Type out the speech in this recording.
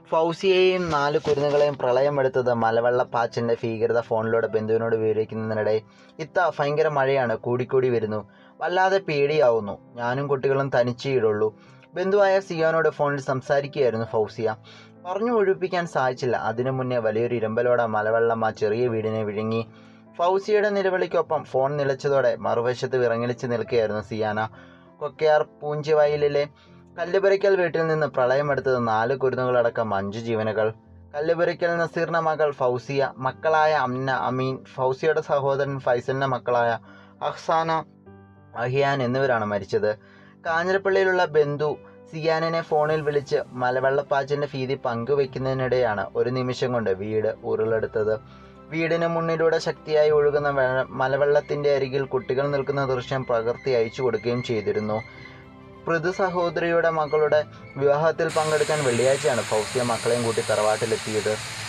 ഫൗസിയെയും നാല് കുരുന്നുകളെയും പ്രളയമെടുത്തത് മലവെള്ളപ്പാച്ചിലിന്റെ ഭീകരത ഫോണിലൂടെ ബന്ധുവിനോട് വിവരിക്കുന്നതിനിടെ ഇത്ത ഭയങ്കര മഴയാണ് കൂടിക്കൂടി വരുന്നു വല്ലാതെ പേടിയാവുന്നു ഞാനും കുട്ടികളും തനിച്ചേ ഇടുള്ളൂ ബന്ധുവായ സിയോനോട് ഫോണിൽ സംസാരിക്കുകയായിരുന്നു ഫൗസിയ പറഞ്ഞു ഒഴിപ്പിക്കാൻ സാധിച്ചില്ല അതിനു മുന്നേ വലിയൊരു ഇരമ്പലോടെ മലവെള്ളം ആ ചെറിയ വീടിനെ വിഴുങ്ങി ഫൗസിയുടെ നിലവിളിക്കൊപ്പം ഫോൺ നിലച്ചതോടെ മറുവശത്ത് വിറങ്ങലിച്ച് നിൽക്കുകയായിരുന്നു സിയാന കൊക്കയാർ പൂഞ്ചിവയലിലെ കല്ലുപുരയ്ക്കൽ വീട്ടിൽ നിന്ന് പ്രളയമെടുത്തത് നാല് കുരുന്നുകളടക്കം അഞ്ച് ജീവനുകൾ കല്ലുപുരയ്ക്കൽ നസീറിന്റെ മകൾ ഫൗസിയ മക്കളായ അമ്ന അമീൻ ഫൗസിയുടെ സഹോദരൻ ഫൈസലിന്റെ മക്കളായ അഹ്സാന അഹിയാൻ എന്നിവരാണ് മരിച്ചത് കാഞ്ഞിരപ്പള്ളിയിലുള്ള ബന്ധു സിയാനിനെ ഫോണിൽ വിളിച്ച് മലവെള്ളപ്പാച്ചിലിന്റെ ഭീതി പങ്കുവെക്കുന്നതിനിടെയാണ് ഒരു നിമിഷം കൊണ്ട് വീട് ഉരുളെടുത്തത് വീടിന് മുന്നിലൂടെ ശക്തിയായി ഒഴുകുന്ന വെ- മലവെള്ളത്തിന്റെ അരികിൽ കുട്ടികൾ നിൽക്കുന്ന ദൃശ്യം പകർത്തി അയച്ചു കൊടുക്കുകയും ചെയ്തിരുന്നു പൃഥു സഹോദരിയുടെ മകളുടെ വിവാഹത്തിൽ പങ്കെടുക്കാൻ വെള്ളിയാഴ്ചയാണ് ഫൗസിയ മക്കളെയും കൂട്ടി തറവാട്ടിലെത്തിയത്